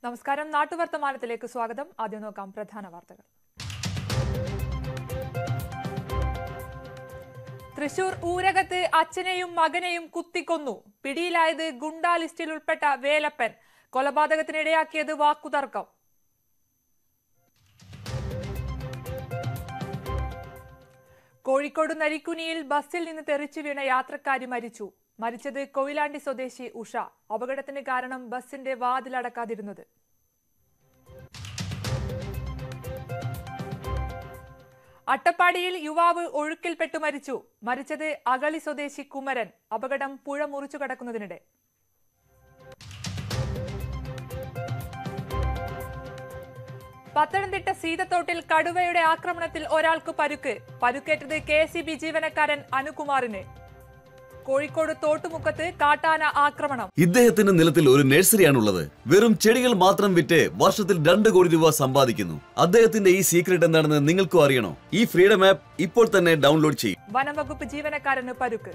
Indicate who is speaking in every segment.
Speaker 1: നമസ്കാരം നാട്ടുവർത്തമാനത്തിലേക്ക് സ്വാഗതം ആദ്യം നോക്കാം പ്രധാന വാർത്തകൾ തൃശൂർ ഊരകത്ത് അച്ഛനെയും മകനെയും കുത്തിക്കൊന്നു പിടിയിലായത് ഗുണ്ടാ ലിസ്റ്റിൽ ഉൾപ്പെട്ട വേലപ്പൻ കൊലപാതകത്തിനിടയാക്കിയത് വാക്കുതർക്കം കോഴിക്കോട് നരിക്കുനിയിൽ ബസ്സിൽ നിന്ന് തെറിച്ചു വീണ യാത്രക്കാരി മരിച്ചു മരിച്ചത് കൊയിലാണ്ടി സ്വദേശി ഉഷ അപകടത്തിന് കാരണം ബസിന്റെ വാതിലടക്കാതിരുന്നത് അട്ടപ്പാടിയിൽ യുവാവ് ഒഴുക്കിൽപ്പെട്ടു മരിച്ചു മരിച്ചത് അകളി സ്വദേശി കുമരൻ അപകടം പുഴ മുറിച്ചു കടക്കുന്നതിനിടെ പത്തനംതിട്ട സീതത്തോട്ടിൽ കടുവയുടെ ആക്രമണത്തിൽ ഒരാൾക്ക് പരുക്ക് പരുക്കേറ്റത് കെ എസ് ജീവനക്കാരൻ അനുകുമാറിന് കോഴിക്കോട് തോട്ടുമുക്കത്ത് കാട്ടാന ആക്രമണം
Speaker 2: ഇദ്ദേഹത്തിന്റെ നിലത്തിൽ ഒരു നഴ്സറിയാണുള്ളത് വെറും ചെടികൾ മാത്രം വിറ്റ് വർഷത്തിൽ രണ്ട് കോടി രൂപ സമ്പാദിക്കുന്നു അദ്ദേഹത്തിന്റെ ഈ സീക്രട്ട് എന്താണെന്ന് നിങ്ങൾക്കും അറിയണോ ഈ ഫ്രീഡം ആപ്പ് ഇപ്പോൾ തന്നെ ഡൗൺലോഡ് ചെയ്യും
Speaker 1: വനംവകുപ്പ് ജീവനക്കാരന് പരുക്ക്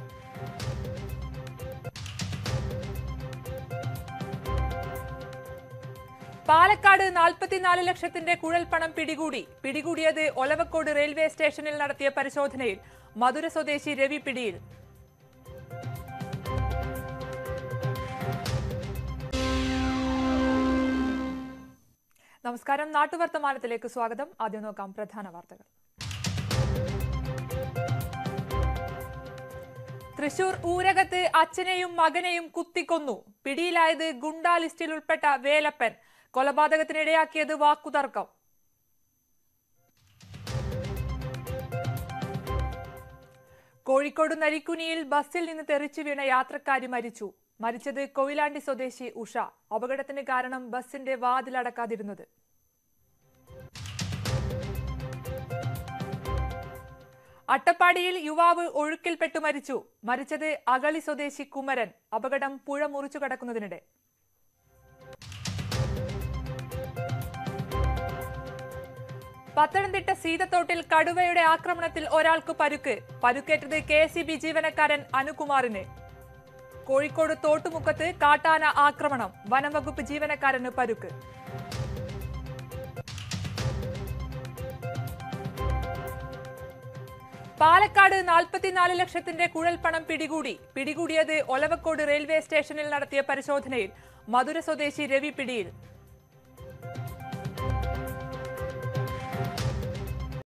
Speaker 1: പാലക്കാട് നാൽപ്പത്തിനാല് ലക്ഷത്തിന്റെ കുഴൽപ്പണം പിടികൂടി പിടികൂടിയത് ഒലവക്കോട് റെയിൽവേ സ്റ്റേഷനിൽ നടത്തിയ പരിശോധനയിൽ മധുര സ്വദേശി രവി പിടിയിൽ നമസ്കാരം നാട്ടുവർത്തമാനത്തിലേക്ക് സ്വാഗതം ആദ്യം നോക്കാം പ്രധാന വാർത്തകൾ തൃശൂർ ഊരകത്ത് അച്ഛനെയും മകനെയും കുത്തിക്കൊന്നു പിടിയിലായത് ഗുണ്ടാ ലിസ്റ്റിൽ ഉൾപ്പെട്ട വേലപ്പൻ കൊലപാതകത്തിനിടയാക്കിയത് വാക്കുതർക്കം കോഴിക്കോട് നരിക്കുനിയിൽ ബസ്സിൽ നിന്ന് തെറിച്ചു വീണ യാത്രക്കാരി മരിച്ചു മരിച്ചത് കൊയിലാണ്ടി സ്വദേശി ഉഷ അപകടത്തിന് കാരണം ബസിന്റെ വാതിലടക്കാതിരുന്നത് അട്ടപ്പാടിയിൽ യുവാവ് ഒഴുക്കിൽപ്പെട്ടു മരിച്ചു മരിച്ചത് അകളി സ്വദേശി കുമരൻ അപകടം പുഴ മുറിച്ചു കടക്കുന്നതിനിടെ പത്തനംതിട്ട സീതത്തോട്ടിൽ കടുവയുടെ ആക്രമണത്തിൽ ഒരാൾക്ക് പരുക്ക് പരുക്കേറ്റത് കെ എസ് ജീവനക്കാരൻ അനുകുമാറിന് കോഴിക്കോട് തോട്ടുമുക്കത്ത് കാട്ടാന ആക്രമണം വനംവകുപ്പ് ജീവനക്കാരന് പരുക്ക് പാലക്കാട് നാൽപ്പത്തിനാല് ലക്ഷത്തിന്റെ കുഴൽപ്പണം പിടികൂടി പിടികൂടിയത് ഒലവക്കോട് റെയിൽവേ സ്റ്റേഷനിൽ നടത്തിയ പരിശോധനയിൽ മധുര സ്വദേശി രവി പിടിയിൽ